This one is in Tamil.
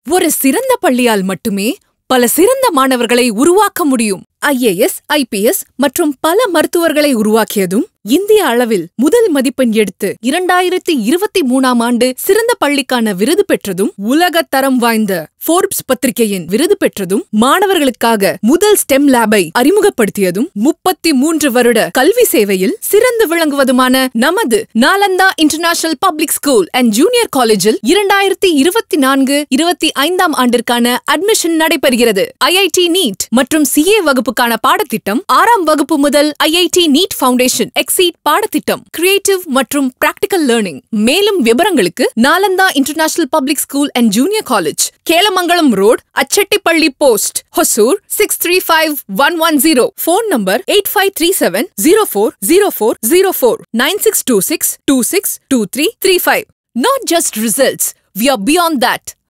ஒரு சிறந்த பள்ளியால் மட்டுமே பல சிறந்த மாணவர்களை உருவாக்க முடியும் ஐஏஎஸ் ஐபிஎஸ் மற்றும் பல மருத்துவர்களை உருவாக்கியதும் இந்திய அளவில் முதல் மதிப்பெண் எடுத்து இரண்டாயிரத்தி இருபத்தி மூணாம் ஆண்டு சிறந்த பள்ளிக்கான விருது பெற்றதும் உலக தரம் வாய்ந்த ஃபோர்ப்ஸ் பத்திரிகையின் விருது பெற்றதும் மாணவர்களுக்காக முதல் ஸ்டெம் லேபை அறிமுகப்படுத்தியதும் முப்பத்தி மூன்று வருட கல்வி சேவையில் சிறந்து விளங்குவதுமான நமது Nalanda international public school and junior காலேஜில் இரண்டாயிரத்தி இருபத்தி நான்கு இருபத்தி ஐந்தாம் ஆண்டிற்கான அட்மிஷன் நடைபெறுகிறது ஐஐடி நீட் மற்றும் சிஏ வகுப்புக்கான பாடத்திட்டம் ஆறாம் வகுப்பு முதல் ஐஐடி நீட் ஃபவுண்டேஷன் எக்ஸீட் பாடத்திட்டம் கிரியேட்டிவ் மற்றும் பிராக்டிகல் லேர்னிங் மேலும் விவரங்களுக்கு Nalanda international public school and junior college Kelamangalam road Achettipalli post Hosur six three five one one zero phone number eight five three seven zero four zero four zero four nine six two six two six two three three five not just results we are beyond that